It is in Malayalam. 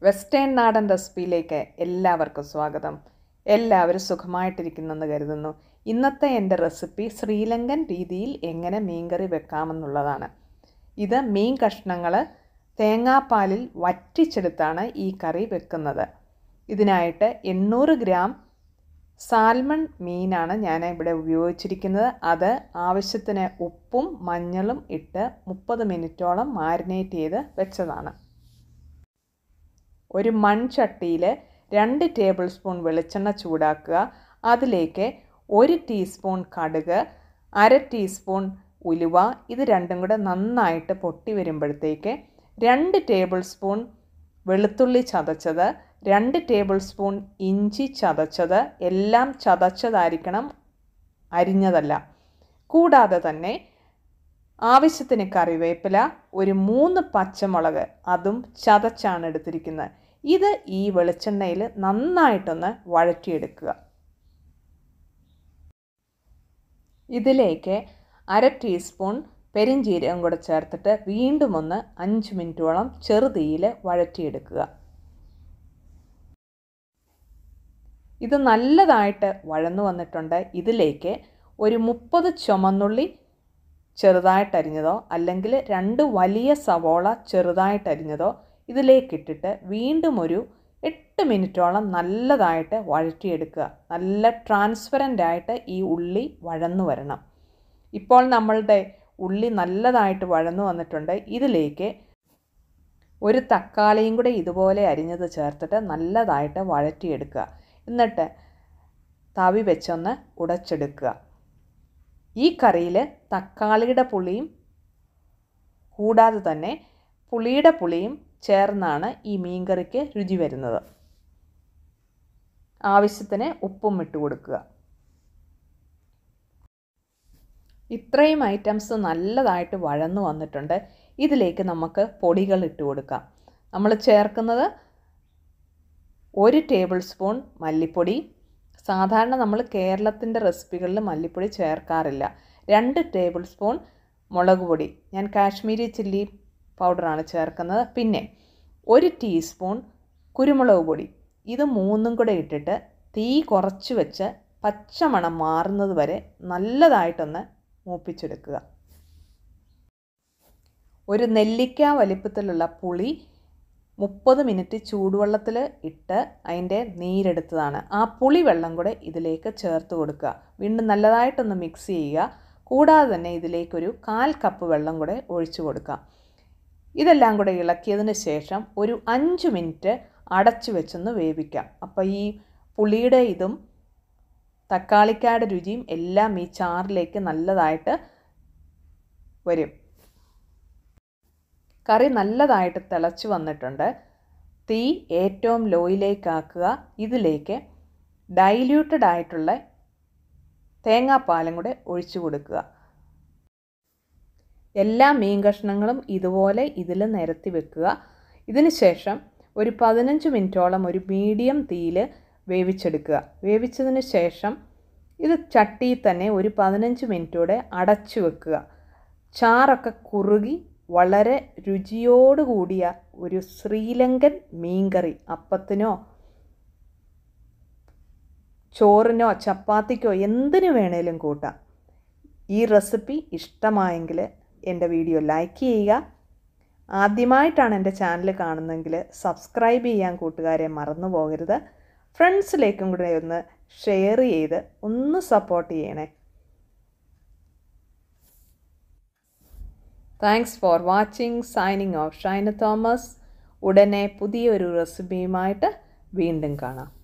വെസ്റ്റേൺ നാടൻ റെസിപ്പിയിലേക്ക് എല്ലാവർക്കും സ്വാഗതം എല്ലാവരും സുഖമായിട്ടിരിക്കുന്നെന്ന് കരുതുന്നു ഇന്നത്തെ എൻ്റെ റെസിപ്പി ശ്രീലങ്കൻ രീതിയിൽ എങ്ങനെ മീൻകറി വെക്കാമെന്നുള്ളതാണ് ഇത് മീൻ കഷ്ണങ്ങൾ തേങ്ങാപ്പാലിൽ വറ്റിച്ചെടുത്താണ് ഈ കറി വെക്കുന്നത് ഇതിനായിട്ട് എണ്ണൂറ് ഗ്രാം സാൽമൺ മീനാണ് ഞാൻ ഇവിടെ ഉപയോഗിച്ചിരിക്കുന്നത് അത് ആവശ്യത്തിന് ഉപ്പും മഞ്ഞളും ഇട്ട് മുപ്പത് മിനിറ്റോളം മാരിനേറ്റ് ചെയ്ത് വെച്ചതാണ് ഒരു മൺചട്ടിയിൽ രണ്ട് ടേബിൾ സ്പൂൺ വെളിച്ചെണ്ണ ചൂടാക്കുക അതിലേക്ക് ഒരു ടീസ്പൂൺ കടുക് അര ടീസ്പൂൺ ഉലുവ ഇത് രണ്ടും കൂടെ നന്നായിട്ട് പൊട്ടി വരുമ്പോഴത്തേക്ക് രണ്ട് ടേബിൾ സ്പൂൺ വെളുത്തുള്ളി ചതച്ചത് രണ്ട് ടേബിൾ സ്പൂൺ ഇഞ്ചി ചതച്ചത് എല്ലാം ചതച്ചതായിരിക്കണം അരിഞ്ഞതല്ല കൂടാതെ തന്നെ ആവശ്യത്തിന് കറിവേപ്പില ഒരു മൂന്ന് പച്ചമുളക് അതും ചതച്ചാണ് എടുത്തിരിക്കുന്നത് ഇത് ഈ വെളിച്ചെണ്ണയിൽ നന്നായിട്ടൊന്ന് വഴറ്റിയെടുക്കുക ഇതിലേക്ക് അര ടീസ്പൂൺ പെരിഞ്ചീരകം കൂടെ ചേർത്തിട്ട് വീണ്ടും ഒന്ന് അഞ്ച് മിനിറ്റോളം ചെറുതീയിൽ വഴറ്റിയെടുക്കുക ഇത് നല്ലതായിട്ട് വഴന്നു വന്നിട്ടുണ്ട് ഇതിലേക്ക് ഒരു മുപ്പത് ചുമന്നുള്ളി ചെറുതായിട്ടരിഞ്ഞതോ അല്ലെങ്കിൽ രണ്ട് വലിയ സവോള ചെറുതായിട്ടരിഞ്ഞതോ ഇതിലേക്കിട്ടിട്ട് വീണ്ടും ഒരു എട്ട് മിനിറ്റോളം നല്ലതായിട്ട് വഴറ്റിയെടുക്കുക നല്ല ട്രാൻസ്പെറൻ്റ് ആയിട്ട് ഈ ഉള്ളി വഴന്നു വരണം ഇപ്പോൾ നമ്മളുടെ ഉള്ളി നല്ലതായിട്ട് വഴന്നു വന്നിട്ടുണ്ട് ഇതിലേക്ക് ഒരു തക്കാളിയും കൂടെ ഇതുപോലെ അരിഞ്ഞത് ചേർത്തിട്ട് നല്ലതായിട്ട് വഴറ്റിയെടുക്കുക എന്നിട്ട് തവി വെച്ചൊന്ന് ഉടച്ചെടുക്കുക ഈ കറിയിൽ തക്കാളിയുടെ പുളിയും കൂടാതെ തന്നെ പുളിയുടെ പുളിയും ചേർന്നാണ് ഈ മീൻകറിക്ക് രുചി വരുന്നത് ആവശ്യത്തിന് ഉപ്പും ഇട്ട് കൊടുക്കുക ഇത്രയും ഐറ്റംസ് നല്ലതായിട്ട് വഴന്നു വന്നിട്ടുണ്ട് ഇതിലേക്ക് നമുക്ക് പൊടികൾ ഇട്ട് കൊടുക്കാം നമ്മൾ ചേർക്കുന്നത് ഒരു ടേബിൾ സ്പൂൺ മല്ലിപ്പൊടി സാധാരണ നമ്മൾ കേരളത്തിൻ്റെ റെസിപ്പികളിൽ മല്ലിപ്പൊടി ചേർക്കാറില്ല രണ്ട് ടേബിൾ സ്പൂൺ മുളക് പൊടി ഞാൻ കാശ്മീരി ചില്ലി പൗഡറാണ് ചേർക്കുന്നത് പിന്നെ ഒരു ടീസ്പൂൺ കുരുമുളക് പൊടി ഇത് മൂന്നും കൂടെ ഇട്ടിട്ട് തീ കുറച്ച് വെച്ച് പച്ചമണം മാറുന്നത് വരെ നല്ലതായിട്ടൊന്ന് മൂപ്പിച്ചെടുക്കുക ഒരു നെല്ലിക്ക വലിപ്പത്തിലുള്ള പുളി മുപ്പത് മിനിറ്റ് ചൂടുവെള്ളത്തിൽ ഇട്ട് അതിൻ്റെ നീരെടുത്തതാണ് ആ പുളി വെള്ളം കൂടെ ഇതിലേക്ക് ചേർത്ത് കൊടുക്കുക വീണ്ടും നല്ലതായിട്ടൊന്ന് മിക്സ് ചെയ്യുക കൂടാതെ തന്നെ ഇതിലേക്കൊരു കാൽ കപ്പ് വെള്ളം കൂടെ ഒഴിച്ചു കൊടുക്കാം ഇതെല്ലാം കൂടെ ഇളക്കിയതിന് ശേഷം ഒരു അഞ്ച് മിനിറ്റ് അടച്ചു വെച്ചൊന്ന് വേവിക്കാം അപ്പോൾ ഈ പുളിയുടെ ഇതും തക്കാളിക്കായുടെ രുചിയും എല്ലാം ഈ ചാറിലേക്ക് നല്ലതായിട്ട് വരും കറി നല്ലതായിട്ട് തിളച്ച് വന്നിട്ടുണ്ട് തീ ഏറ്റവും ലോയിലേക്കാക്കുക ഇതിലേക്ക് ഡൈല്യൂട്ടഡ് ആയിട്ടുള്ള തേങ്ങാപ്പാലും കൂടെ ഒഴിച്ചു കൊടുക്കുക എല്ലാ മീൻ കഷ്ണങ്ങളും ഇതുപോലെ ഇതിൽ നിരത്തി വെക്കുക ഇതിന് ശേഷം ഒരു പതിനഞ്ച് മിനിറ്റോളം ഒരു മീഡിയം തീയിൽ വേവിച്ചെടുക്കുക വേവിച്ചതിന് ശേഷം ഇത് ചട്ടിയിൽ തന്നെ ഒരു പതിനഞ്ച് മിനിറ്റോടെ അടച്ചു വെക്കുക ചാറൊക്കെ കുറുകി വളരെ രുചിയോട് കൂടിയ ഒരു ശ്രീലങ്കൻ മീൻകറി അപ്പത്തിനോ ചോറിനോ ചപ്പാത്തിക്കോ എന്തിനു വേണേലും കൂട്ടാം ഈ റെസിപ്പി ഇഷ്ടമായെങ്കിൽ എൻ്റെ വീഡിയോ ലൈക്ക് ചെയ്യുക ആദ്യമായിട്ടാണ് എൻ്റെ ചാനൽ കാണുന്നതെങ്കിൽ സബ്സ്ക്രൈബ് ചെയ്യാൻ കൂട്ടുകാരെ മറന്നു പോകരുത് ഫ്രണ്ട്സിലേക്കും കൂടെ ഒന്ന് ഷെയർ ചെയ്ത് ഒന്ന് സപ്പോർട്ട് ചെയ്യണേ thanks for watching signing off Shaina Thomas ഉടനെ പുതിയൊരു റെസിപ്പിയുമായിട്ട് വീണ്ടും കാണാം